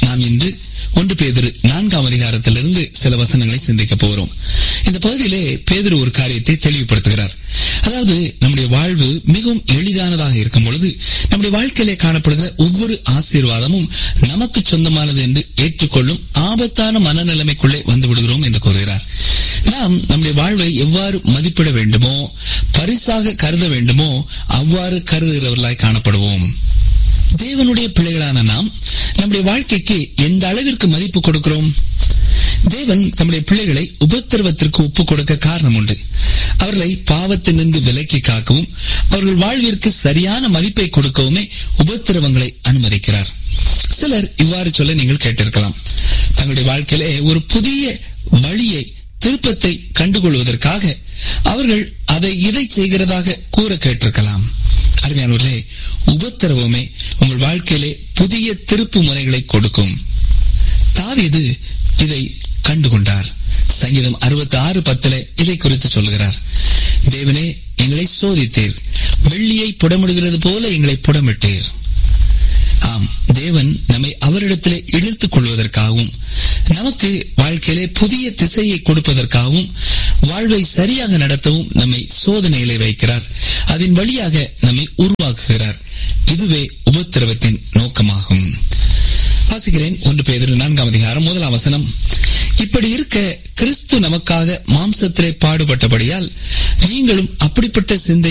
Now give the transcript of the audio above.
நாம் இன்று ஒன்று பேதுரு நான்காம் அதிகாரத்திலிருந்து சில வசனங்களை சிந்திக்க போகிறோம் இந்த பகுதியிலே பேதுரு ஒரு காரியத்தை தெளிவுபடுத்துகிறார் அதாவது நம்முடைய வாழ்வு மிகவும் எளிதானதாக இருக்கும் பொழுது நம்முடைய வாழ்க்கையிலே காணப்படுகிற ஒவ்வொரு ஆசீர்வாதமும் நமக்கு சொந்தமானது என்று ஏற்றுக்கொள்ளும் ஆபத்தான மனநிலைமைக்குள்ளே வந்து விடுகிறோம் என்று கூறுகிறார் நாம் நம்முடைய வாழ்வை எவ்வாறு மதிப்பிட வேண்டுமோ பரிசாக கருத வேண்டுமோ அவ்வாறு கருதுகிறவர்களாய் காணப்படுவோம் தேவனுடைய பிள்ளைகளான நாம் நம்முடைய வாழ்க்கைக்கு எந்த அளவிற்கு மதிப்பு கொடுக்கிறோம் தேவன் தம்முடைய பிள்ளைகளை உபத்திரவத்திற்கு ஒப்புக் கொடுக்க காரணம் உண்டு அவர்களை பாவத்திலிருந்து விலக்கி காக்கவும் அவர்கள் வாழ்விற்கு சரியான மதிப்பை கொடுக்கவுமே உபத்திரவங்களை அனுமதிக்கிறார் சிலர் இவ்வாறு சொல்ல நீங்கள் கேட்டிருக்கலாம் தங்களுடைய வாழ்க்கையிலே ஒரு புதிய வழியை திருப்பத்தை கண்டுகொள்வதற்காக அவர்கள் அதை இதை செய்கிறதாக கூற கேட்டிருக்கலாம் அருமையானவர்களே உபத்திரவமே உங்கள் வாழ்க்கையிலே புதிய திருப்பு முறைகளை கொடுக்கும் தாவீது இதை கண்டுகொண்டார் சங்கீதம் அறுபத்தி ஆறு பத்துல இதை குறித்து சொல்கிறார் தேவனே எங்களை சோதித்தீர் வெள்ளியை புடமிடுகிறது போல எங்களை புடமிட்டீர் ஆம் தேவன் நம்மை அவரிடத்திலே இழுத்துக் கொள்வதற்காகவும் நமக்கு வாழ்க்கையிலே புதிய திசையை கொடுப்பதற்காகவும் வாழ்வை சரியாக நடத்தவும் நம்மை சோதனையிலே வைக்கிறார் அதன் வழியாக நம்மை உருவாக்குகிறார் இதுவே உபத்திரவத்தின் நோக்கமாகும் வாசிக்கிறேன் ஒன்று பேர் நான்காம் அதிகாரம் முதலாம் வசனம் இப்படி இருக்க கிறிஸ்து நமக்காக மாம்சத்திலே பாடுபட்டபடியால் நீங்களும் அப்படிப்பட்ட சிந்தை